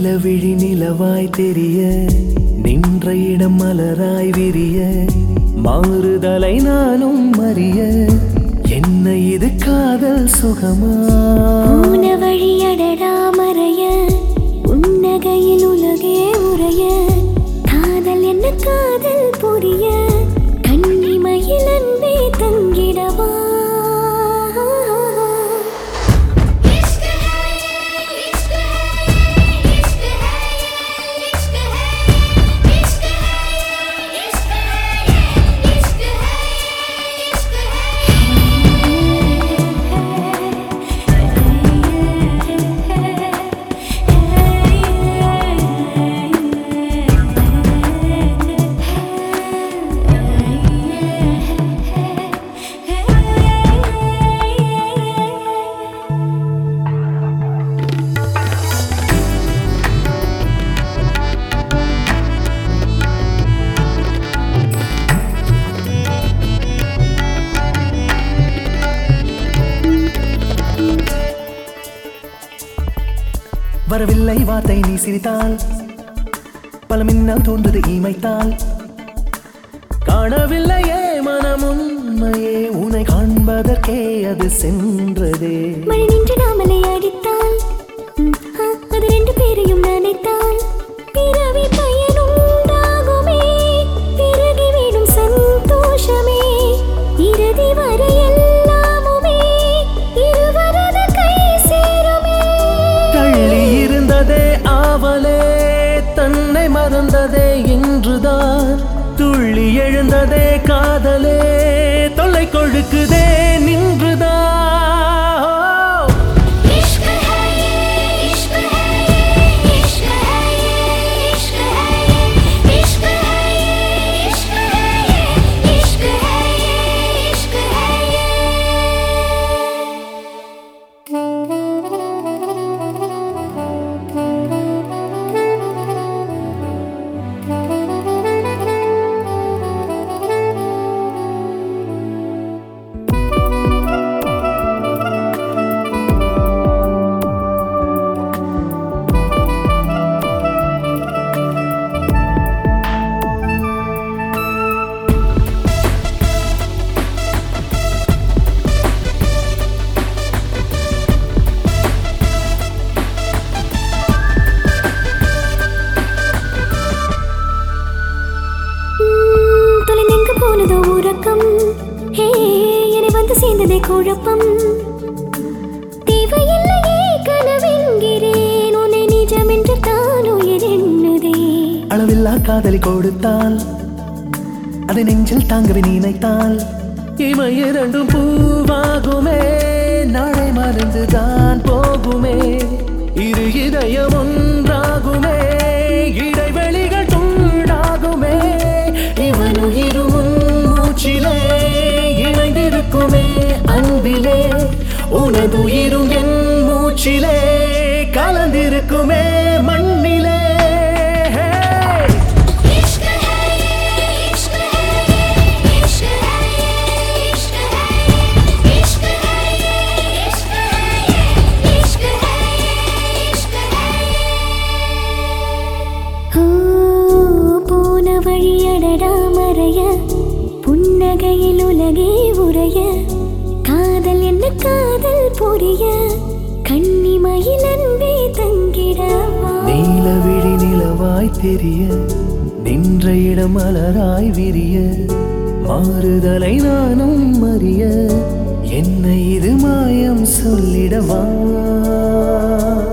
நீலவிழி நிலவாய் தெரிய நின்ற இடம் மலராய் விரிய மாறுதலை நானும் அறிய என்ன இது காதல் சுகமா போன வழியடடா மறைய உன்னகையில் உலகே உறைய காதல் என்ன காதல் புரிய கண்ணிமையில் அன்பே தங்கிடவா வரவில்லை வார்த்தை நீ சிரித்தால் பல மின்னல் தோன்றது இமைத்தால் காணவில்லையே மனம் உண்மையே உன்னை காண்பதற்கே அது சென்றதே மழை நின்று நாமலை அடித்தால் ம், ஆ, அது ரெண்டு பேரையும் நினைத்தால் பிறவி பயனுண்டாகுமே பிறகி விடும் சந்தோஷமே இறுதி வரை எல்லாமுமே இருவரது கை சேருமே தள்ளி இருந்ததே ஆவலே தன்னை மறந்ததே இன்றுதான் துள்ளி எழுந்ததே காதலே தொல்லை கொழுக்குதே நின்றுதான் इश्क है ये इश्क है ये इश्क है ये इश्क है ये इश्क है ये इश्क है ये इश्क है ये इश्क है ம், தொலைந்தெங்கு போனதோ உறக்கம் ஹே என்னை வந்து சேர்ந்ததே குழப்பம் தேவையில்லையே கனவென்கிறேன் உன்னை நிஜம் என்று தான் உயிர் எண்ணுதே அளவில்லா காதலி கொடுத்தால் அதை நெஞ்சில் தாங்கவே நினைத்தால் இமை இரண்டும் பூவாகுமே நாளை மறந்துதான் போகுமே இரு இதயம் ஒன்றாகுமே இடைவெளிகள் துண்டாகுமே இவன் உயிரும் உன் மூச்சிலே இணைந்திருக்குமே அன்பிலே உனது உயிரும் என் மூச்சிலே கலந்திருக்குமே மண்ணிலே इश्क है ये इश्क है ये इश्क है ये इश्क है ये इश्क है ये इश्क है ये इश्क है ये इश्क है ஓ போன வழியடடா மறைய புன்னகையில் உலகே உறைய காதல் என்ன காதல் புரிய கண்ணிமையில் அன்பே தங்கிடவா நீலவிழி நிலவாய் தெரிய நின்ற இடம் மலராய் விரிய மாறுதலை நானும் அறிய என்ன இது மாயம் சொல்லிடவா